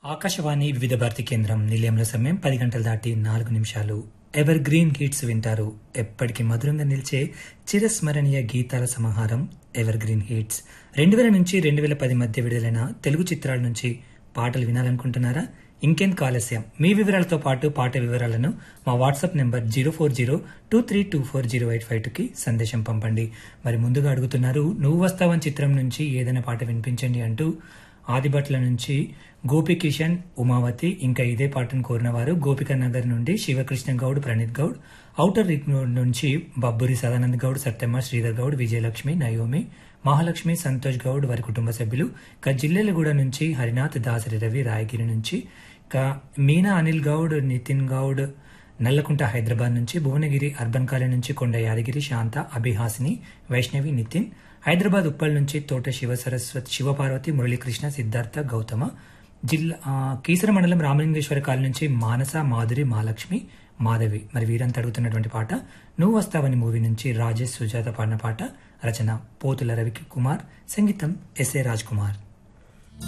ఆకాశవాణి వివిధ భారతి కేంద్రం నిలయంలో సమయం పది గంటలు దాటి నాలుగు నిమిషాలు ఎవర్ గ్రీన్ హిట్స్ వింటారు ఎప్పటికీ మధురంగా నిలిచే చిరస్మరణీయ గీతాల సమాహారం ఎవర్ గ్రీన్ హిట్స్ రెండు వేల నుంచి రెండు వేల పది మధ్య విడుదలైన తెలుగు చిత్రాల నుంచి పాటలు వినాలనుకుంటున్నారా ఇంకెందుకు ఆలస్యం మీ వివరాలతో పాటు పాట వివరాలను మా WhatsApp number zero four zero two three two four zero eight five టూకి సందేశం పంపండి మరి ముందుగా అడుగుతున్నారు నువ్వు వస్తావని చిత్రం నుంచి ఏదైనా పాట వినిపించండి అంటూ ఆదిభట్ల నుంచి గోపి కిషన్ ఉమావతి ఇంకా ఇదే పాటను కోరిన వారు గోపిక నగర్ నుండి Sivakrishna Goud Praneeth Goud outer ring road నుంచి బబ్బురి సదానంద్ గౌడ్ సత్యమ్మ శ్రీధర్ గౌడ్ విజయలక్ష్మి నయోమి మహాలక్ష్మి సంతోష్ గౌడ్ వారి కుటుంబ సభ్యులు ఇక జిల్లెలగూడ నుంచి హరినాథ్ దాసరి రవి రాయగిరి నుంచి ఇక మీనా అనిల్ గౌడ్ నితిన్ గౌడ్ నల్లకుంట హైదరాబాద్ నుంచి భువనగిరి అర్బన్ కాలనీ నుంచి కొండ యాదగిరి శాంత అభిహాసిని వైష్ణవి నితిన్ హైదరాబాద్ ఉప్పల్ నుంచి తోట శివ సరస్వతి శివపార్వతి మురళీకృష్ణ సిద్ధార్థ గౌతమ జిల్లా ఆ, కీసర మండలం రామలింగేశ్వర కాలనీ నుంచి మానస మాధురి మహాలక్ష్మి మాధవి మరి వీరంతా అడుగుతున్నటువంటి పాట నువ్వు వస్తావని మూవీ నుంచి రాజేష్ సుజాత పాడిన పాట రచన పోతుల రవి కుమార్ సంగీతం ఎస్ఏ రాజ్ కుమార్